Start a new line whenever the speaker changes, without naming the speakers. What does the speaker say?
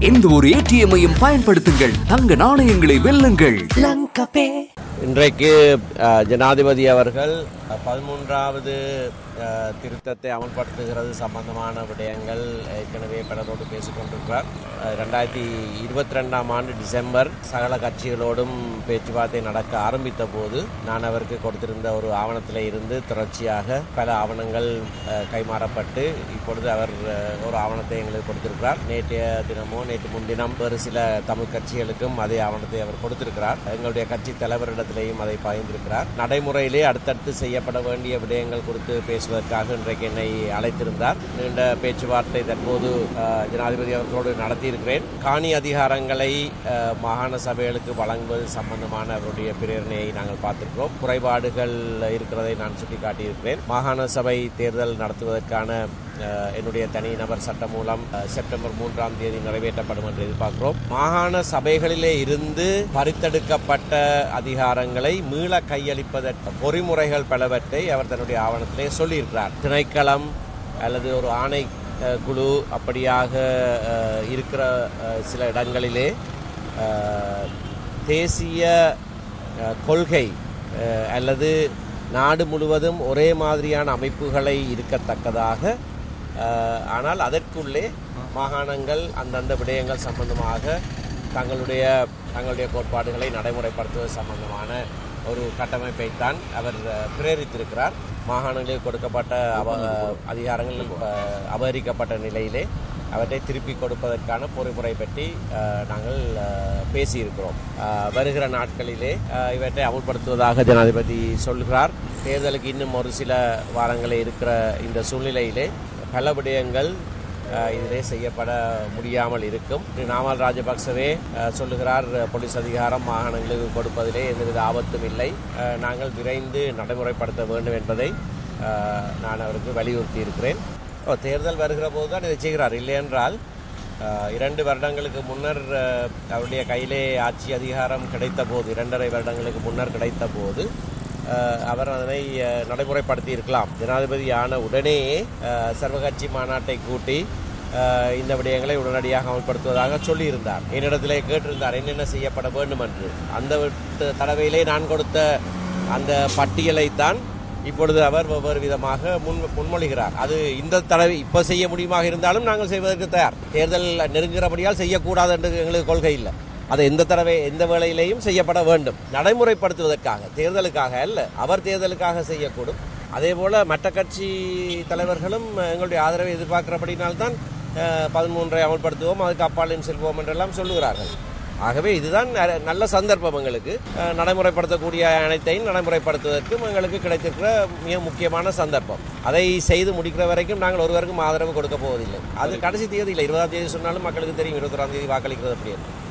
எந்த ஒரு ஏடிஎம்மையும் பயன்படுத்துங்கள் தங்க நாணயங்களை வெல்லுங்கள்
இன்றைக்கு அஹ், ஜனாதிபதி அவர்கள் அஹ், பதிமூன்றாவது அஹ், திருத்தத்தை அமல்படுத்துகிறது சம்பந்தமான விடயங்கள் ஏற்கனவே பலரோடு பேசிக் கொண்டிருக்கிறார் அஹ், ரெண்டாயிரத்தி இருபத்தி ரெண்டாம் ஆண்டு டிசம்பர் சகல கட்சிகளோடும் பேச்சுவார்த்தை நடக்க ஆரம்பித்த போது நான் அவருக்கு கொடுத்திருந்த ஒரு ஆவணத்தில் இருந்து தொடர்ச்சியாக பல ஆவணங்கள் அஹ், கைமாறப்பட்டு இப்பொழுது அவர் அஹ், ஒரு ஆவணத்தை எங்களுக்கு கொடுத்திருக்கிறார் நேற்றைய தினமோ நேற்று முன்தினம் வேறு சில தமிழ் கட்சிகளுக்கும் அதே ஆவணத்தை அவர் கொடுத்திருக்கிறார் எங்களுடைய கட்சி தலைவரிடத்திலேயும் அதை பகிர்ந்திருக்கிறார் நடைமுறையிலே அடுத்தடுத்து செய்யப்பட வேண்டிய விடயங்கள் குறித்து பேசுவதற்காக இன்றைக்கு என்னை அழைத்திருந்தார் நீண்ட பேச்சுவார்த்தை தற்போது அஹ், ஜனாதிபதி அவர்களோடு நடத்தியிருக்கிறேன் காணி அதிகாரங்களை அஹ், மாகாண சபைகளுக்கு வழங்குவது சம்பந்தமான அவருடைய பிரேரணையை நாங்கள் பார்த்திருக்கிறோம் குறைபாடுகள் இருக்கிறதை நான் சுட்டிக்காட்டியிருக்கிறேன் மாகாண சபை தேர்தல் நடத்துவதற்கான அஹ், என்னுடைய தனிநபர் சட்டம் மூலம் அஹ், செப்டம்பர் மூன்றாம் தேதி நிறைவேற்றப்படும் என்று எதிர்பார்க்கிறோம் மாகாண சபைகளிலே இருந்து பறித்தெடுக்கப்பட்ட அதிகாரங்களை மீள கையளிப்பதற்கு பொறிமுறைகள் பலவற்றை அவர் தன்னுடைய ஆவணத்திலே சொல்லியிருக்கிறார் திணைக்களம் அல்லது ஒரு ஆணை அஹ், குழு அப்படியாக அஹ், இருக்கிற அஹ், சில இடங்களிலே அஹ், தேசிய அஹ், கொள்கை அஹ், அல்லது நாடு முழுவதும் ஒரே மாதிரியான அமைப்புகளை இருக்கத்தக்கதாக அஹ், ஆனால் அதற்குள்ளே மாகாணங்கள் அந்தந்த விடயங்கள் சம்பந்தமாக தங்களுடைய தங்களுடைய கோட்பாடுகளை நடைமுறைப்படுத்துவது சம்பந்தமான ஒரு கட்டமைப்பைத்தான் அவர் அஹ், பிரேரித்திருக்கிறார் மாகாணங்களுக்கு கொடுக்கப்பட்ட அவ அதிகாரங்கள் அஹ், அபகரிக்கப்பட்ட நிலையிலே அவற்றை திருப்பி கொடுப்பதற்கான பொறிமுறை பற்றி அஹ், நாங்கள் அஹ், பேசியிருக்கிறோம் அஹ், வருகிற நாட்களிலே அஹ், இவற்றை அமுல்படுத்துவதாக ஜனாதிபதி சொல்கிறார் தேர்தலுக்கு இன்னும் ஒரு சில வாரங்களே இருக்கிற இந்த சூழ்நிலையிலே பல விடயங்கள் அஹ், இதிலே செய்யப்பட முடியாமல் இருக்கும் திரு நாமல் ராஜபக்சவே அஹ், சொல்லுகிறார் அஹ், போலீஸ் அதிகாரம் மாகாணங்களுக்கு கொடுப்பதிலே எந்தவித ஆபத்தும் இல்லை அஹ், நாங்கள் விரைந்து நடைமுறைப்படுத்த வேண்டும் என்பதை அஹ், நான் அவருக்கு வலியுறுத்தி இருக்கிறேன் ஓ, தேர்தல் வருகிற போது தான் இதை செய்கிறார் இல்லை என்றால் அஹ், இரண்டு வருடங்களுக்கு முன்னர் அஹ், அவருடைய கையிலே ஆட்சி அதிகாரம் கிடைத்த போது இரண்டரை வருடங்களுக்கு முன்னர் கிடைத்த போது அஹ், அவர் அதனை அஹ், நடைமுறைப்படுத்தி இருக்கலாம் ஜனாதிபதி ஆன உடனே அஹ், சர்வகட்சி மாநாட்டை கூட்டி அஹ், இந்த விடயங்களை உடனடியாக அமல்படுத்துவதாக சொல்லியிருந்தார் என்னிடத்திலே கேட்டிருந்தார் என்னென்ன செய்யப்பட வேண்டும் என்று அந்த விட்டு- தடவையிலே நான் கொடுத்த அந்த பட்டியலைத்தான் இப்பொழுது அவர் ஒவ்வொரு விதமாக முன் முன்மொழிகிறார் அது இந்த தடவை இப்போ செய்ய முடியுமாக இருந்தாலும் நாங்கள் செய்வதற்கு தயார் தேர்தல் நெருங்குகிறபடியால் செய்யக்கூடாது என்று எங்களுக்கு கொள்கை இல்லை அதை எந்த தடவை எந்த வேளையிலேயும் செய்யப்பட வேண்டும் நடைமுறைப்படுத்துவதற்காக தேர்தலுக்காக அல்ல அவர் தேர்தலுக்காக செய்யக்கூடும் அதே போல மற்ற கட்சி தலைவர்களும் எங்களுடைய ஆதரவை எதிர்பார்க்கிறபடினால்தான் அஹ், பதிமூன்றை அமல்படுத்துவோம் அதுக்கு அப்பாலையும் செல்வோம் என்றெல்லாம் சொல்லுகிறார்கள் ஆகவே இதுதான் ந- நல்ல சந்தர்ப்பம் எங்களுக்கு அஹ், நடைமுறைப்படுத்தக்கூடிய அனைத்தையும் நடைமுறைப்படுத்துவதற்கும் எங்களுக்கு கிடைத்திருக்கிற மிக முக்கியமான சந்தர்ப்பம் அதை செய்து முடிக்கிற வரைக்கும் நாங்கள் ஒருவருக்கும் ஆதரவு கொடுக்க போவதில்லை அது கடைசி தேதி இல்லை இருபதாம் தேதி சொன்னாலும் மக்களுக்கு தெரியும் இருபத்தொராம் தேதி வாக்களிக்கிறது அப்படி என்று